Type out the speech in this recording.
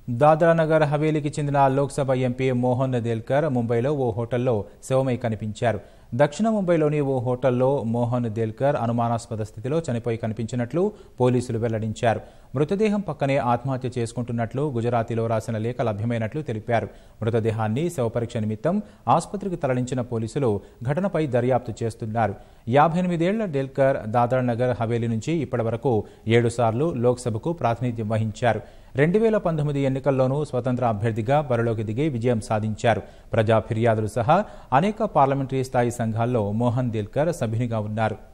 దాద్రా నగర్ హవేలీకి చెందిన లోక్సభ ఎంపీ మోహన్ దేల్కర్ ముంబైలో ఓ హోటల్లో శవమై కనిపించారు దక్షిణ ముంబైలోని ఓ హోటల్లో మోహన్ దేల్కర్ అనుమానాస్పద స్థితిలో చనిపోయి కనిపించినట్లు పోలీసులు వెల్లడించారు మృతదేహం పక్కనే ఆత్మహత్య చేసుకుంటున్నట్లు గుజరాతీలో రాసిన లేఖ లభ్యమైనట్లు తెలిపారు మృతదేహాన్ని శవపరీక్ష నిమిత్తం ఆసుపత్రికి తరలించిన పోలీసులు ఘటనపై దర్యాప్తు చేస్తున్నారు యాభై ఎనిమిదేళ్ల డేల్కర్ దాదర్ నగర్ హవేలీ నుంచి ఇప్పటివరకు ఏడుసార్లు లోక్సభకు ప్రాతినిధ్యం వహించారు రెండు వేల పంతొమ్మిది ఎన్నికల్లోనూ స్వతంత్ర అభ్యర్థిగా బరిలోకి దిగి విజయం సాధించారు ప్రజా ఫిర్యాదులు సహా అనేక పార్లమెంటరీ స్థాయి సంఘాల్లో మోహన్ దేల్కర్ సభ్యునిగా ఉన్నారు